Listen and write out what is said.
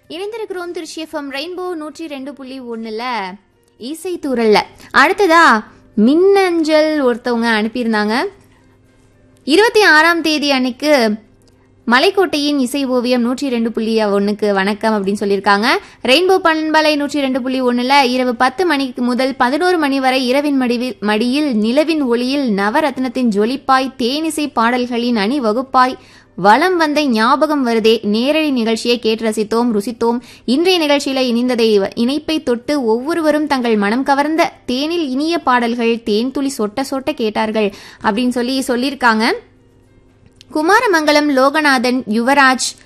இணைந்திருக்கிறோம் Trichy FM rainbow நூற்றி ரெண்டு புள்ளி ஒன்றில் இசை தூரல்ல அடுத்ததா மின்னஞ்சல் ஒருத்தவங்க அனுப்பியிருந்தாங்க இருபத்தி ஆறாம் தேதி அன்னைக்கு மலைக்கோட்டையின் இசை ஓவியம் நூற்றி ரெண்டு புள்ளி ஒன்றுக்கு வணக்கம் அப்படின்னு சொல்லியிருக்காங்க ரெயின்போ பண்பலை நூற்றி ரெண்டு புள்ளி ஒன்றில் இரவு பத்து மணிக்கு முதல் பதினோரு மணி வரை இரவின் மடிவில் மடியில் நிலவின் ஒளியில் நவரத்னத்தின் ஜொலிப்பாய் தேனிசை பாடல்களின் அணிவகுப்பாய் வலம் வந்த ஞாபகம் வருதே நேரடி நிகழ்ச்சியை கேட்டு ரசித்தோம் ருசித்தோம் இன்றைய நிகழ்ச்சியில இணைந்ததை இணைப்பை தொட்டு ஒவ்வொருவரும் தங்கள் மனம் கவர்ந்த தேனில் இனிய பாடல்கள் தேன் துளி சொட்ட சொட்ட கேட்டார்கள் அப்படின்னு சொல்லி சொல்லியிருக்காங்க குமாரமங்கலம் லோகநாதன் யுவராஜ்